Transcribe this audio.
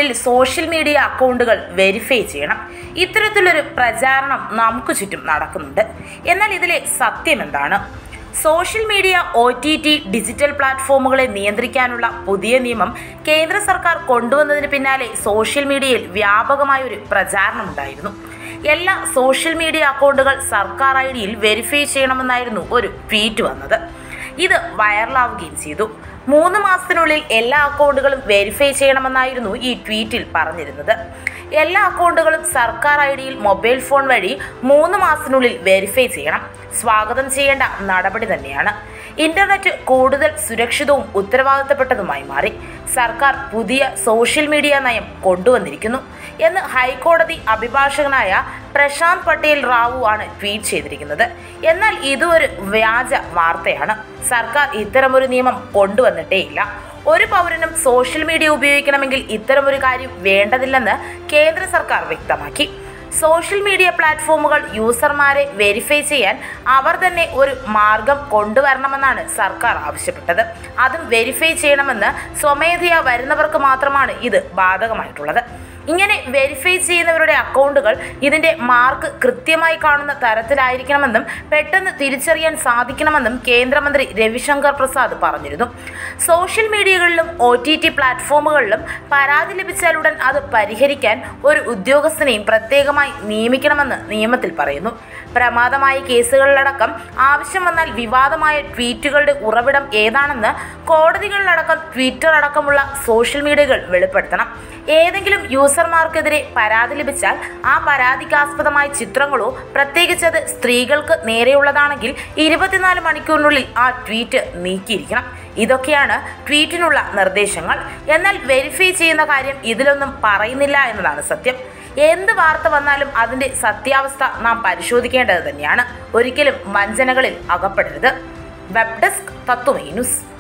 മാസത്തിനുള്ളിൽ social media അക്കൗണ്ടുകൾ verify ചെയ്യണം ഇത്തരത്തിലൊരു പ്രചാരണം നമുക്ക് ചുറ്റും നടക്കുന്നുണ്ട് എന്നാൽ ഇതിലെ സത്യം എന്താണ് social media O T T digital പ്ലാറ്റ്ഫോമുകളെ നിയന്ത്രിക്കാനുള്ള പുതിയ നിയമം കേന്ദ്ര സർക്കാർ കൊണ്ടുവന്നതിന് പിന്നാലെ സോഷ്യൽ മീഡിയയിൽ വ്യാപകമായ ഒരു പ്രചാരണമുണ്ടായിരുന്നു എല്ലാ സോഷ്യൽ മീഡിയ അക്കൗണ്ടുകൾ സർക്കാർ ഐ ഡിയിൽ വെരിഫൈ ചെയ്യണമെന്നായിരുന്നു ഒരു ട്വീറ്റ് വന്നത് ഇത് വൈറലാവുകയും ചെയ്തു മൂന്ന് മാസത്തിനുള്ളിൽ എല്ലാ അക്കൗണ്ടുകളും വെരിഫൈ ചെയ്യണമെന്നായിരുന്നു ഈ ട്വീറ്റിൽ പറഞ്ഞിരുന്നത് എല്ലാ അക്കൗണ്ടുകളും സർക്കാർ ഐ ഡിയിൽ മൊബൈൽ ഫോൺ വഴി മൂന്ന് മാസത്തിനുള്ളിൽ വെരിഫൈ ചെയ്യണം സ്വാഗതം ചെയ്യേണ്ട നടപടി തന്നെയാണ് ഇന്റർനെറ്റ് കൂടുതൽ സുരക്ഷിതവും ഉത്തരവാദിത്തപ്പെട്ടതുമായി മാറി സർക്കാർ പുതിയ സോഷ്യൽ മീഡിയ നയം കൊണ്ടുവന്നിരിക്കുന്നു എന്ന് ഹൈക്കോടതി അഭിഭാഷകനായ പ്രശാന്ത് പട്ടേൽ റാവു ആണ് ട്വീറ്റ് ചെയ്തിരിക്കുന്നത് എന്നാൽ ഇതൊരു വ്യാജ വാർത്തയാണ് സർക്കാർ ഇത്തരമൊരു നിയമം കൊണ്ടുവന്നിട്ടേയില്ല ഒരു പൗരനും സോഷ്യൽ മീഡിയ ഉപയോഗിക്കണമെങ്കിൽ ഇത്തരമൊരു കാര്യം വേണ്ടതില്ലെന്ന് കേന്ദ്ര സർക്കാർ വ്യക്തമാക്കി സോഷ്യൽ മീഡിയ പ്ലാറ്റ്ഫോമുകൾ യൂസർമാരെ വെരിഫൈ ചെയ്യാൻ അവർ തന്നെ ഒരു മാർഗം കൊണ്ടുവരണമെന്നാണ് സർക്കാർ ആവശ്യപ്പെട്ടത് അതും വെരിഫൈ ചെയ്യണമെന്ന് സ്വമേധയാ വരുന്നവർക്ക് മാത്രമാണ് ഇത് ബാധകമായിട്ടുള്ളത് ഇങ്ങനെ വെരിഫൈ ചെയ്യുന്നവരുടെ അക്കൗണ്ടുകൾ ഇതിന്റെ മാർക്ക് കൃത്യമായി കാണുന്ന തരത്തിലായിരിക്കണമെന്നും പെട്ടെന്ന് തിരിച്ചറിയാൻ സാധിക്കണമെന്നും കേന്ദ്രമന്ത്രി രവിശങ്കർ പ്രസാദ് പറഞ്ഞിരുന്നു സോഷ്യൽ മീഡിയകളിലും ഒ ടി ടി പ്ലാറ്റ്ഫോമുകളിലും പരാതി ലഭിച്ചാലുടൻ അത് പരിഹരിക്കാൻ ഒരു ഉദ്യോഗസ്ഥനെയും പ്രത്യേകമായി നിയമിക്കണമെന്ന് നിയമത്തിൽ പറയുന്നു പ്രമാദമായ കേസുകളിലടക്കം ആവശ്യം വന്നാൽ വിവാദമായ ട്വീറ്റുകളുടെ ഉറവിടം ഏതാണെന്ന് കോടതികളിലടക്കം ട്വിറ്റർ അടക്കമുള്ള സോഷ്യൽ മീഡിയകൾ വെളിപ്പെടുത്തണം ഏതെങ്കിലും യൂസർമാർക്കെതിരെ പരാതി ലഭിച്ചാൽ ആ പരാതിക്കാസ്പദമായ ചിത്രങ്ങളോ പ്രത്യേകിച്ച് അത് സ്ത്രീകൾക്ക് നേരെയുള്ളതാണെങ്കിൽ ഇരുപത്തിനാല് മണിക്കൂറിനുള്ളിൽ ആ ട്വീറ്റ് നീക്കിയിരിക്കണം ഇതൊക്കെയാണ് ട്വീറ്റിനുള്ള നിർദ്ദേശങ്ങൾ എന്നാൽ വെരിഫൈ ചെയ്യുന്ന കാര്യം ഇതിലൊന്നും പറയുന്നില്ല എന്നതാണ് സത്യം എന്ത് വാർത്ത വന്നാലും അതിന്റെ സത്യാവസ്ഥ നാം പരിശോധിക്കേണ്ടത് തന്നെയാണ് ഒരിക്കലും വഞ്ചനകളിൽ അകപ്പെടരുത് വെബ് ഡെസ്ക് തത്വമേ ന്യൂസ്